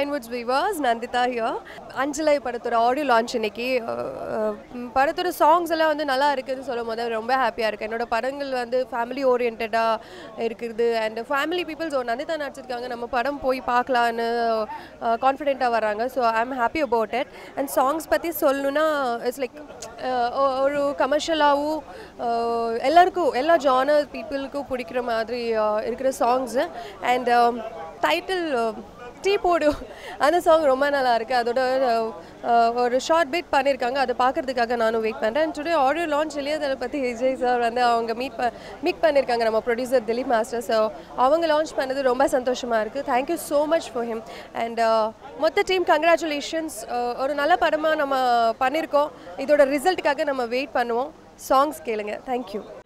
நைன்வுட்ஸ் விவாஸ் Nandita here அஞ்சலை படத்தோட audio launch இன்னைக்கு அஹ், அஹ், ம், படத்தோட சாங்ஸ் எல்லாம் வந்து நல்லா இருக்குதுன்னு சொல்லும் போது ரொம்ப ஹாப்பியாக இருக்குது என்னோட படங்கள் வந்து ஃபேமிலி ஓரியன்டாக இருக்குது அண்ட் ஃபேமிலி பீப்புள்ஸ் ஒரு நந்திதா நடிச்சிருக்காங்க நம்ம படம் போய் பார்க்கலான்னு கான்ஃபிடென்ட்டாக வராங்க so I am happy about it and songs பற்றி சொல்லணுன்னா இட்ஸ் லைக் ஒரு கமர்ஷியலாகவும் எல்லாருக்கும் எல்லா ஜானர் பீப்புளுக்கும் பிடிக்கிற மாதிரி uh, இருக்கிற சாங்ஸு அண்ட் டைட்டில் டீ போடு அந்த சாங் ரொம்ப நல்லா இருக்குது அதோட uh, ஒரு ஷார்ட் பீட் பண்ணியிருக்காங்க அதை பார்க்கறதுக்காக நானும் வெயிட் பண்ணுறேன் அண்ட் டுடே ஆடியோ லான்ச் இளையதள பற்றி விஜய் சார் வந்து அவங்க மீட் ப மீட் பண்ணியிருக்காங்க நம்ம ப்ரொடியூசர் திலீப் மாஸ்டர் ஸோ அவங்க லான்ச் பண்ணது ரொம்ப சந்தோஷமாக இருக்குது thank you so much for him and மொத்த டீம் கங்க்ராச்சுலேஷன்ஸ் ஒரு நல்ல படமாக நம்ம பண்ணியிருக்கோம் இதோட ரிசல்ட்டுக்காக நம்ம வெயிட் பண்ணுவோம் சாங்ஸ் கேளுங்க தேங்க்யூ